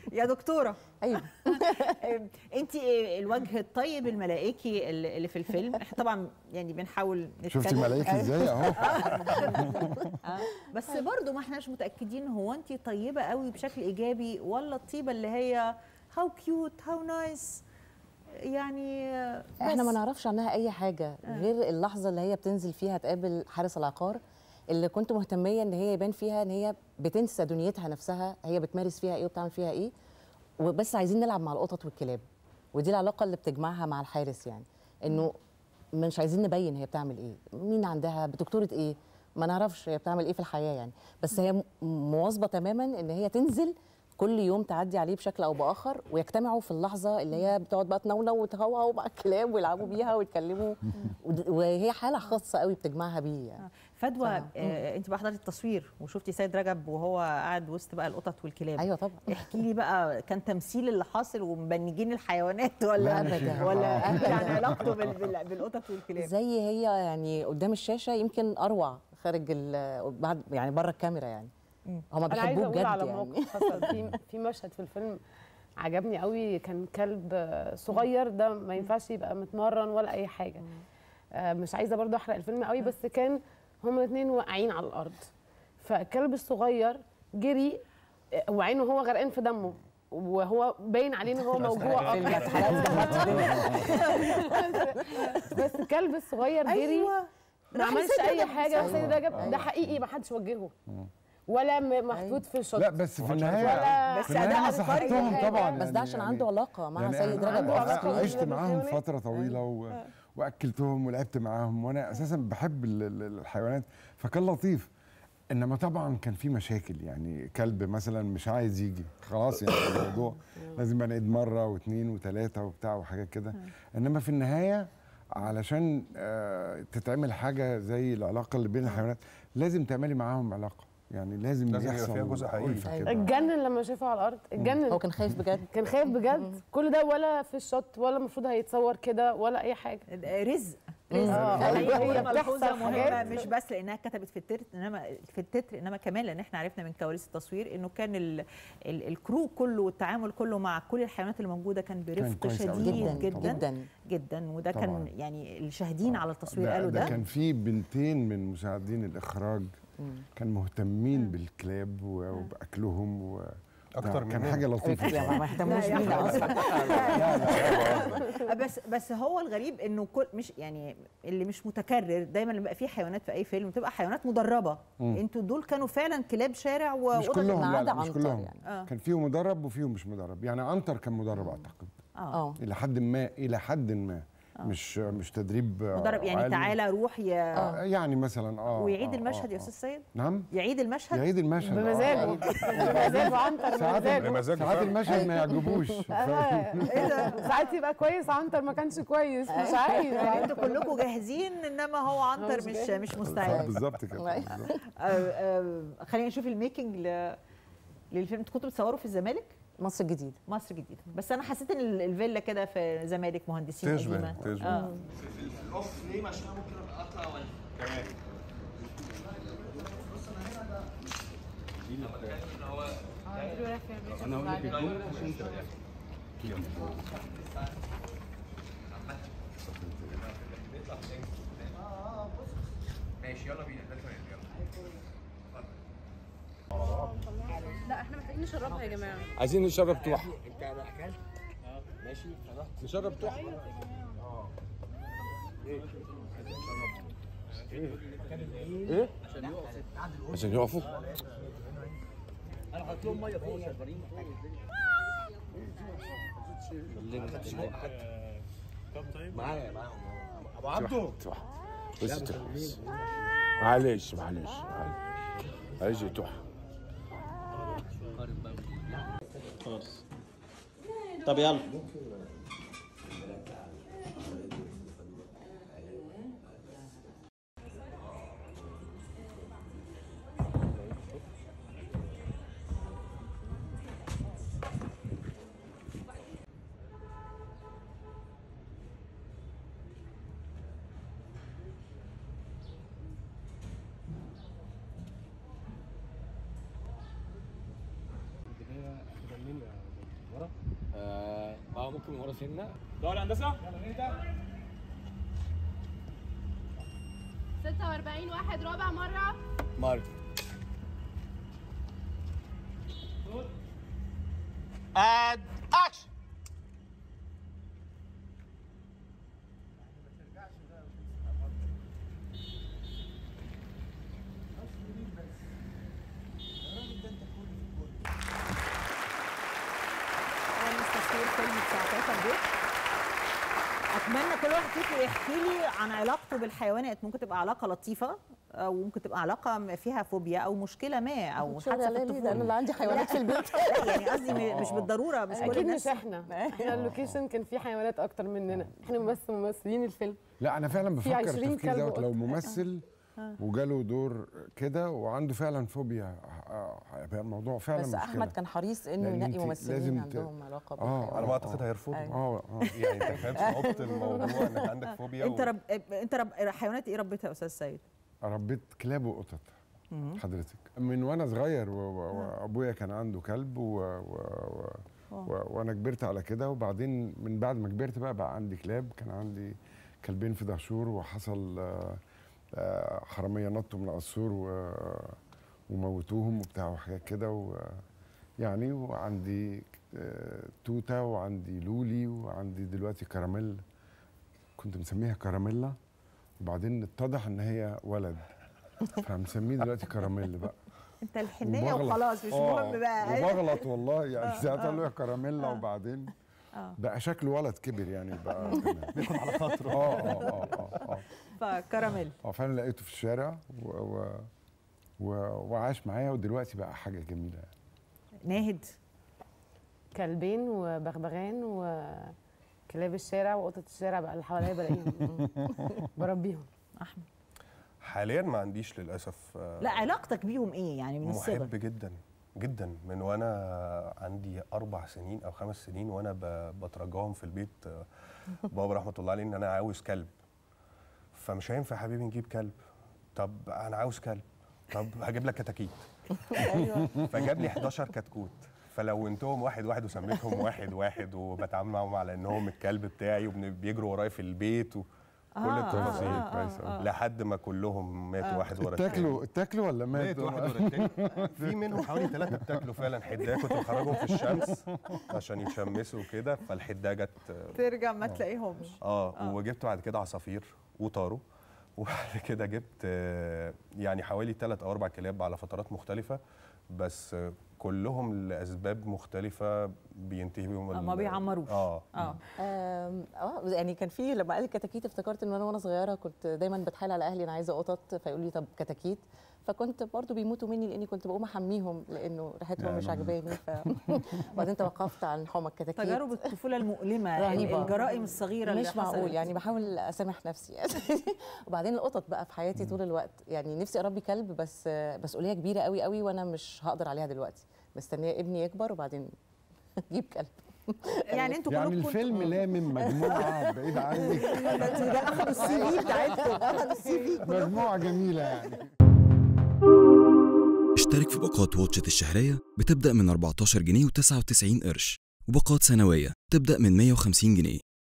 يا دكتوره ايوه انت الوجه الطيب الملائكي اللي اللي في الفيلم احنا طبعا يعني بنحاول نتكلم شفتي ملايكي ازاي اهو آه، بس برضو ما احناش متاكدين هو انت طيبه قوي بشكل ايجابي ولا الطيبه اللي هي هاو كيوت هاو نايس يعني آه، احنا ما بس. نعرفش عنها اي حاجه غير اللحظه اللي هي بتنزل فيها تقابل حارس العقار اللي كنت مهتميه ان هي يبان فيها ان هي بتنسى دنيتها نفسها هي بتمارس فيها ايه وبتعمل فيها ايه وبس عايزين نلعب مع القطط والكلاب ودي العلاقه اللي بتجمعها مع الحارس يعني انه مش عايزين نبين هي بتعمل ايه مين عندها دكتوره ايه ما نعرفش هي بتعمل ايه في الحياه يعني بس هي م- مواظبه تماما ان هي تنزل كل يوم تعدي عليه بشكل او باخر ويجتمعوا في اللحظه اللي هي بتقعد بقى تنونو وتهوهو مع الكلاب ويلعبوا بيها ويتكلموا ود- وهي حاله خاصه قوي بتجمعها بيه يعني فدوى صح. آه انت بقى حضرتي التصوير وشفتي سيد رجب وهو قاعد وسط بقى القطط والكلاب ايوه طبعا احكي لي بقى كان تمثيل اللي حاصل ومبنجين الحيوانات ولا لا، مش كده. ولا آه. يعني علاقته بال- بال- بالقطط والكلاب زي هي يعني قدام الشاشه يمكن اروع خارج ال- بعد يعني بره الكاميرا يعني هما انا عايزه بيحبوه اقول بجد على يعني موقف حصل في في مشهد في الفيلم عجبني قوي كان كلب صغير ده ما ينفعش يبقى متمرن ولا اي حاجه آه، مش عايزه برضو احرق الفيلم قوي بس كان هما الاثنين واقعين على الارض فالكلب الصغير جري آه، وعينه هو غرقان في دمه وهو باين عليه ان هو موجوع فيلم اكتر اتحرقت بس الكلب الصغير جري ايوه ما راح عملش لسيد اي رجب. حاجه سيد رجب ده حقيقي ما حدش وجهه ولا م- محطوط في الشوت لا بس في النهايه ولا- في النهايه أداء نصحتهم الفريق طبعا بس ده عشان يعني- عنده علاقه مع يعني سيد أنا- رجب عنده أوف علاقة سكرين. عشت معاهم بالحيوانات. فتره طويله و... واكلتهم ولعبت معاهم وانا اساسا بحب ال- ال- الحيوانات فكان لطيف انما طبعا كان في مشاكل يعني كلب مثلا مش عايز يجي خلاص يعني الموضوع لازم نعيد مره واثنين وثلاثه وبتاع وحاجات كده انما في النهايه علشان آه، تتعمل حاجه زي العلاقه اللي بين الحيوانات لازم تعملي معاهم علاقه يعني لازم لازم يبقى يحصل فيها جزء حقيقي. ألفة كده. اتجنن لما شافه على الارض اتجنن هو كان خايف بجد كان خايف بجد كل ده ولا في الشوت ولا المفروض هيتصور كده ولا اي حاجه رزق آه، رزق أيوة، هي هي ملحوظه بتحصل مهمه حاجات. مش بس لانها كتبت في التتر انما في التتر انما كمان لان احنا عرفنا من كواليس التصوير انه كان ال ال الكرو كله والتعامل كله مع كل الحيوانات اللي موجوده كان برفق كويس أوي. شديد جدا جدا جدا جدا وده طبعاً. كان يعني الشاهدين على التصوير ده, قالوا ده ده كان في بنتين من مساعدين الاخراج كان مهتمين بالكلاب و- وباكلهم و أكتر كان مننا. حاجه لطيفه يعني ما اهتموش بينا اصلا بس بس هو الغريب انه كل مش يعني اللي مش متكرر دايما لما يبقى في حيوانات في اي فيلم بتبقى حيوانات مدربه انتوا دول كانوا فعلا كلاب شارع مش وقطط كلهم ما لا, عدا لا مش عنتر كلهم يعني. آه. كان فيهم مدرب وفيهم مش مدرب يعني عنتر كان مدرب اعتقد اه اه الى حد ما الى حد ما مش مش تدريب آه، مدرب يعني عالي. تعالى روح يا آه يعني مثلا اه ويعيد آه، المشهد آه، يا آه. استاذ سيد نعم يعيد المشهد يعيد المشهد آه، بمزاجه آه. بمزاجه عنتر ساعات بمزاجه بمزاجه ساعات فعلا. المشهد ما يعجبوش ايه ده ساعات يبقى كويس عنتر ما كانش كويس مش عايز يعني انتوا كلكم جاهزين انما هو عنتر مش مش جاهز. مش مستعد بالظبط كده أيوة. بالظبط. آه، آه، خلينا نشوف الميكنج ل- للفيلم انتوا كنتوا بتصوروا في الزمالك مصر الجديده مصر الجديده بس انا حسيت ان ال- الفيلا كده في زمالك مهندسين تشبه- قديمه تشبه. اه الاوف فريم عشان ممكن اقطع ولا تمام انا هقول لك الجمله عشان انت يعني ماشي يلا بينا ده تمام يلا لا احنا محتاجين نشربها يا جماعه عايزين نشرب توحه انت انا اكلت ماشي فرحت نشرب توحه ايه عشان يقفوا انا حاطط لهم ميه فوق شغالين اللي ما خدتش بقى حتى معايا معاهم ابو عبده توحه بس توحه بس. معلش معلش معلش يا توحه خلاص طب يلا البدايه اخر مني ممكن ورا سنه دور هندسه 46 واحد رابع مرة مارك اد اكشن خالص تصوير فيلم 19 دول اتمنى كل واحد فيكم يحكي لي عن علاقته بالحيوانات ممكن تبقى علاقه لطيفه او ممكن تبقى علاقه فيها فوبيا او مشكله ما او شغل حادثه في عليا ليه ده انا الطفوله اللي عندي حيوانات في البيت لا، يعني قصدي م- مش بالضروره مش كل اكيد الناس مش احنا احنا اللوكيشن كان فيه حيوانات اكتر مننا احنا بس ممثلين الفيلم لا انا فعلا بفكر 20 التفكير كلب دوت لو وقطة. ممثل وجاله دور كده وعنده فعلا فوبيا آه، هيبقى الموضوع فعلا بس مشكلة. احمد كان حريص انه لأن ينقي أنت ممثلين لازم ت- عندهم علاقه آه، بالحيوانات. على ما اعتقد هيرفضوا أيوة. اه اه يعني انت فاهم صعوبه الموضوع انك عندك فوبيا انت و- رب... انت رب... حيوانات ايه ربيتها يا استاذ سيد؟ ربيت كلاب وقطط حضرتك من وانا صغير و- و- وابويا كان عنده كلب و... و... و... و... وانا كبرت على كده وبعدين من بعد ما كبرت بقى بقى عندي كلاب كان عندي كلبين في دهشور وحصل آه، آه، حراميه نطوا من قصور و... وموتوهم وبتاع وحاجات كده و... يعني وعندي آه، توته وعندي لولي وعندي دلوقتي كراميل كنت مسميها كراميلا وبعدين اتضح ان هي ولد فمسميه دلوقتي كراميل بقى انت الحنيه وبغلط. وخلاص مش آه، مهم بقى وبغلط والله يعني ساعات اقول له يا كراميلا وبعدين آه. بقى شكله ولد كبر يعني بقى بياخد على خاطره اه اه اه اه اه فكراميل اه فانا لقيته في الشارع و... و... و... وعاش معايا ودلوقتي بقى حاجه جميله ناهد كلبين وبغبغان وكلاب الشارع وقطط الشارع بقى اللي حواليا بلاقيهم بربيهم احمد حاليا ما عنديش للاسف آه، لا علاقتك بيهم ايه يعني من الصغر محب جدا جدا من وانا عندي اربع سنين او خمس سنين وانا ب- بترجاهم في البيت آه، بابا رحمه الله عليه ان انا عاوز كلب فمش هينفع يا حبيبي نجيب كلب طب انا عاوز كلب طب هجيب لك كتاكيت فجاب لي 11 كتكوت فلونتهم واحد واحد وسميتهم واحد واحد وبتعامل معاهم على انهم الكلب بتاعي وبيجروا ورايا في البيت وكل آه، التفاصيل آه، آه، كويس آه. لحد ما كلهم ماتوا واحد ورا التاني اتاكلوا اتاكلوا ولا مات ماتوا؟ واحد ورا التاني في منهم حوالي ثلاثة اتاكلوا فعلا حداية كنت بخرجهم في الشمس عشان يتشمسوا كده فالحداية جت ترجع ما تلاقيهمش اه وجبت بعد كده عصافير وطاروا وبعد كده جبت آه، يعني حوالي ثلاث او اربع كلاب على فترات مختلفة بس آه، كلهم لاسباب مختلفة بينتهي بيهم آه، ال- ما بيعمروش. اه اه آم، اه يعني كان في لما قال الكتاكيت افتكرت ان انا وانا صغيره كنت دايما بتحايل على اهلي انا عايزه قطط فيقولوا لي طب كتاكيت فكنت برضو بيموتوا مني لاني كنت بقوم احميهم لانه ريحتهم مش عجباني ف وبعدين توقفت عن حمى الكتاكيت تجارب الطفوله المؤلمه رهيبة. الجرائم الصغيره اللي مش معقول حصلت. يعني بحاول اسامح نفسي يعني وبعدين القطط بقى في حياتي طول الوقت يعني نفسي اربي كلب بس آه، مسؤوليه كبيره قوي قوي وانا مش هقدر عليها دلوقتي مستنيه ابني يكبر وبعدين اجيب كلب يعني انتوا يعني كلكم الفيلم لامم مجموعه بعيد عنك ده اخدوا السي في بتاعتكم اخدوا السي في مجموعه جميله يعني اشترك في باقات واتشت الشهرية بتبدأ من 14 جنيه و99 قرش وباقات سنوية تبدأ من 150 جنيه